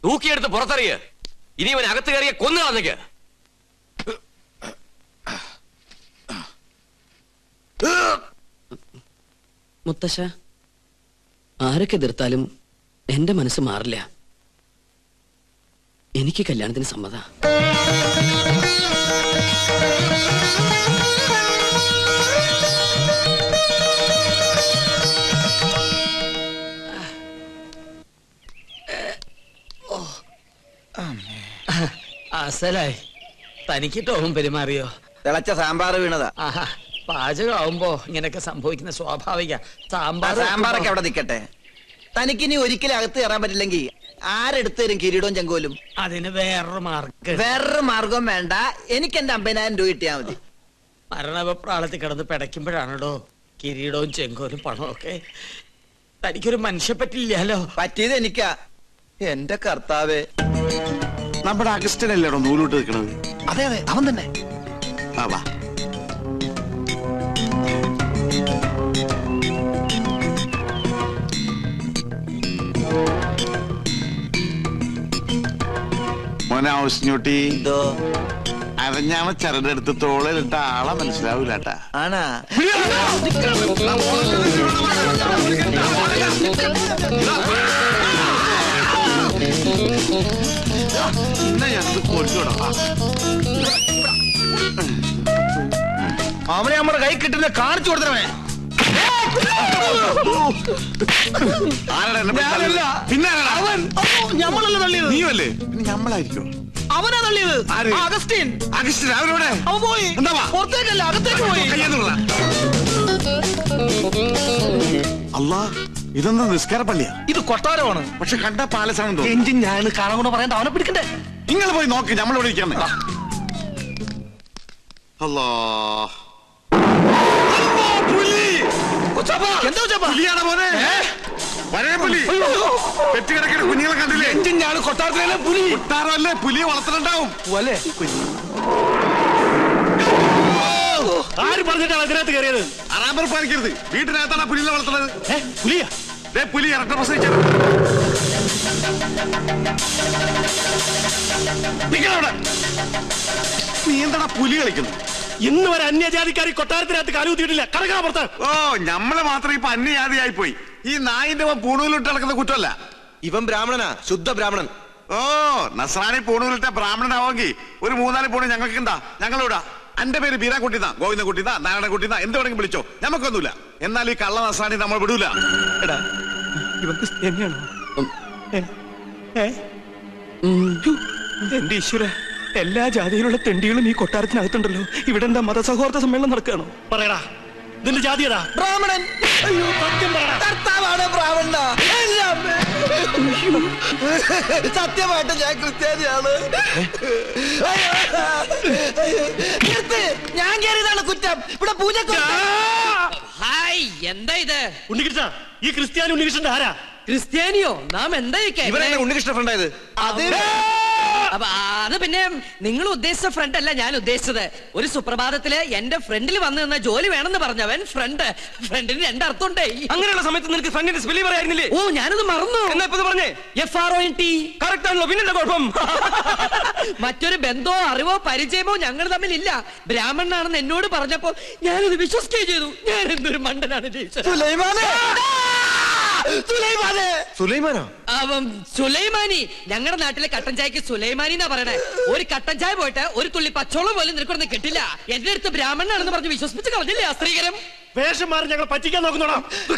തൂക്കിയെടുത്ത് പുറത്തറിയ ഇനി ഇവൻ അകത്ത് കയറിയ കൊന്നു കളഞ്ഞേക്ക് മുത്തശ്ശ ആരൊക്കെ എതിർത്താലും എന്റെ മനസ്സ് മാറില്ല എനിക്ക് കല്യാണത്തിന് സമ്മത അസലായി തനിക്ക് ടോം പെരുമാറിയോ തിളച്ച സാമ്പാർ വീണതാ ആഹാ പാചകമാവുമ്പോ ഇങ്ങനെയൊക്കെ സംഭവിക്കുന്ന സ്വാഭാവിക ആ സാമ്പാർ സാമ്പാറൊക്കെ അവിടെ നിക്കട്ടെ തനിക്കിനി ഒരിക്കലും അകത്ത് കയറാൻ പറ്റില്ലെങ്കിൽ ആരെടുത്ത് തരും കിരീടവും ചെങ്കോലും അതിന് വേറൊരു മാർക്ക് വേറൊരു മാർഗം വേണ്ട എനിക്ക് എന്റെ അമ്പതിനായിരം രൂപ കിട്ടിയാ മതി മരണപ്രാളത്തിൽ കിടന്ന് പിടയ്ക്കുമ്പോഴാണല്ലോ കിരീടവും ചെങ്കോലും പണവും ഒക്കെ തനിക്കൊരു മനുഷ്യ പറ്റില്ലല്ലോ പറ്റിയത് എനിക്കാ എന്റെ കർത്താവേ നമ്മുടെ അഗസ്റ്റനല്ലേടോ നൂലോട്ട് നിൽക്കണത് അതെ അതെ അവൻ തന്നെ ആ വാ മോനെ ഔസ്ഞ്ഞൂട്ടി എന്തോ അരഞ്ഞാമ ചരടെടുത്ത് തോളിലിട്ട ആളെ മനസ്സിലാവൂല കേട്ടാ ആണാ ഇന്ന ഞങ്ങൾക്ക് കൊല്ലുടാ അവനെ നമ്മുടെ കൈ കിട്ടുന്ന കാണിച്ചു കൊടുത്തവേ ആരാടാ എന്നെ പിടിച്ച് തള്ളിയത്? പിന്നെ ആരാടാ? ഞമ്മളല്ല തള്ളിയത് നീയല്ലേ പിന്നെ ഞമ്മളായിരിക്കും അവനാ തള്ളിയത് ആര്? ആ, അഗസ്റ്റിൻ അഗസ്റ്റൻ അവരോടെ അവൻ പോയി എന്താ വാ? പുറത്തേക്കല്ല അകത്തേക്ക് പോയി കയ്യെന്നുള്ള അല്ലാ ഇതെന്താ നിസ്കാര പള്ളിയാ ഇത് കൊട്ടാരമാണ് പക്ഷെ കണ്ട പാലസാണെന്ന് തോന്നുന്നു എഞ്ചിൻ ഞാൻ കാണാൻ കൊണ്ട് പറയണ്ട അവനെ പിടിക്കണ്ടേ നിങ്ങൾ പോയി നോക്ക് നമ്മളിവിടെ ഇരിക്കാന്ന് അല്ലാ അല്ലാ, പുലി എന്താ ഉച്ചപ്പാ? പുലിയാണ് മോനെ പഴയ പുലി പെറ്റുകിടക്കുന്ന കുഞ്ഞുങ്ങളെ കണ്ടില്ലേ എഞ്ചിൻ ഞാൻ കൊട്ടാരത്തിലെ പുലി കൊട്ടാരമല്ലേ പുലിയെ വളർത്തുന്നുണ്ടാവും പോലെ ആര് പറഞ്ഞിട്ടാണ് അതിനകത്ത് കയറിയത് അറാമ്പർ പാലിക്കരുത് വീട്ടിനകത്താണ് പുലിയെ വളർത്തുന്നത് ഏ പുലിയാ ദേ പുലി ഇരട്ട പ്രസവിച്ചത് നിങ്ങളവിടെ നീ എന്താടാ പുലി കളിക്കുന്നു ഇന്ന് വരെ അന്യജാതിക്കാർ ഈ കൊട്ടാരത്തിനകത്ത് കാലുകുത്തിയിട്ടില്ല കടക്കണ പുറത്ത് ഓ നമ്മള് മാത്രം ഇപ്പൊ അന്യജാതിയായി പോയി ഈ നായിന്റെ മോൻ പൂണൂലിട്ട് നടക്കുന്ന കുറ്റമല്ല ഇവൻ ബ്രാഹ്മണനാ ശുദ്ധ ബ്രാഹ്മണൻ ഓ നസ്രാണി പൂണൂലിട്ട ബ്രാഹ്മണനാവെങ്കിൽ ഒരു മൂന്നാല് പൂണ് ഞങ്ങൾക്ക് എന്താ ഞങ്ങളിവിടാ എന്റെ പേര് ബീരാക്കുട്ടിന്നാ ഗോവിന്ദൻകുട്ടിന്നാ നാരായണക്കുട്ടിന്നാ എന്ത് വേണമെങ്കിലും വിളിച്ചോ നമുക്കൊന്നുമില്ല എന്നാൽ ഈ കള്ള നസ്രാണി നമ്മൾ വിടൂല എടാ ഇവൻ ക്രിസ്ത്യാനിയാണോ ഏ? ഏ? ഹു, എന്റെ ഈശ്വര എല്ലാ ജാതിയിലുള്ള തെണ്ടികളും ഈ കൊട്ടാരത്തിനകത്തുണ്ടല്ലോ ഇവിടെ എന്താ മതസൗഹാർദ്ദ സമ്മേളനം നടക്കുകയാണോ പറയടാ നിന്റെ ജാതി ഏതാ ബ്രാഹ്മണൻ അയ്യോ സത്യം പറയടാ കർത്താവാണ് ബ്രാഹ്മണ സത്യമായിട്ട് ഞാൻ ക്രിസ്ത്യാനിയാണ് നിർത്ത്. ഞാൻ കയറിയതാണ് കുറ്റം ഇവിടെ പൂജ ഹായ് എന്താ ഇത് ഉണ്ണികൃഷ്ണ ഈ ക്രിസ്ത്യാനി ഉണ്ണികൃഷ്ണന്റെ ആരാ ക്രിസ്ത്യാനിയോ നാം എന്താ ഈ കേക്കണേ? ഇവരെന്നെ ഉണ്ണികൃഷ്ണ ഫ്രണ്ടായത് അത് അപ്പൊ അത് പിന്നെ നിങ്ങൾ ഉദ്ദേശിച്ച ഫ്രണ്ട് അല്ല ഞാൻ ഉദ്ദേശിച്ചത് ഒരു സുപ്രഭാതത്തില് എന്റെ ഫ്രണ്ടിൽ വന്നു നിന്ന ജോലി വേണമെന്ന് പറഞ്ഞവൻ ഫ്രണ്ട് ഫ്രണ്ടിന് രണ്ടർത്ഥമുണ്ടേ അങ്ങനെയുള്ള സമയത്ത് നിനക്ക് ഫ്രണ്ടിന്റെ സ്പെല്ലി പറയായിരുന്നില്ലേ ഓ ഞാനത് മറന്നു എന്നാ ഇപ്പൊ ഇത് പറഞ്ഞേ F R O N T correct ആണല്ലോ പിന്നെന്താ കുഴപ്പം മറ്റൊരു ബന്ധമോ അറിവോ പരിചയമോ ഞങ്ങൾ തമ്മിൽ ഇല്ല ബ്രാഹ്മണനാണെന്ന് എന്നോട് പറഞ്ഞപ്പോ ഞാനത് വിശ്വസിക്കുകയും ചെയ്തു ഞാൻ എന്തൊരു മണ്ടനാണ് ജയിച്ചത് സുലൈമാനെ സുലൈമാനെ സുലൈമാനോ അവൻ സുലൈമാനി ഞങ്ങളുടെ നാട്ടിലെ കട്ടൻ ചായക്ക് സുലൈമാനി എന്നാ പറയണേ ഒരു കട്ടൻ ചായ പോയിട്ട് ഒരു തുള്ളി പച്ചോളം പോലും നിനക്കൊന്നും കിട്ടില്ല എന്റെ അടുത്ത് ബ്രാഹ്മണനാണെന്ന് പറഞ്ഞ് വിശ്വസിപ്പിച്ച് കളഞ്ഞില്ലേ ആ സ്ത്രീകരം വേഷം മാറി ഞങ്ങൾ പറ്റിക്കാൻ നോക്കുന്നോടാ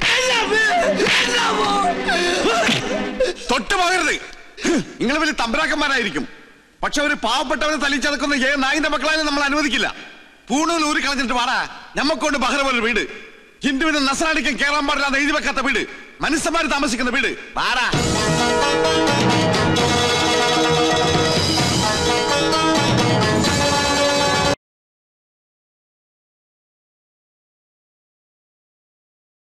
തൊട്ട് പോകരുത് നിങ്ങൾ വലിയ തമ്പരാക്കന്മാരായിരിക്കും പക്ഷെ ഒരു പാവപ്പെട്ടവനെ തല്ലിച്ചതക്കുന്ന ഏ നായിന്റെ മക്കളായാലും നമ്മൾ അനുവദിക്കില്ല പൂണൂൽ ഊരി കളഞ്ഞിട്ട് വാടാ ഞമ്മക്കൊണ്ട് ബഹ്റ പോലെ വീട് ഹിന്ദുവിന് നസറാണിക്കും കേറാൻ പാടില്ലാതെ എഴുതി വെക്കാത്ത വീട് മനുഷ്യന്മാര് താമസിക്കുന്ന വീട് വാടാ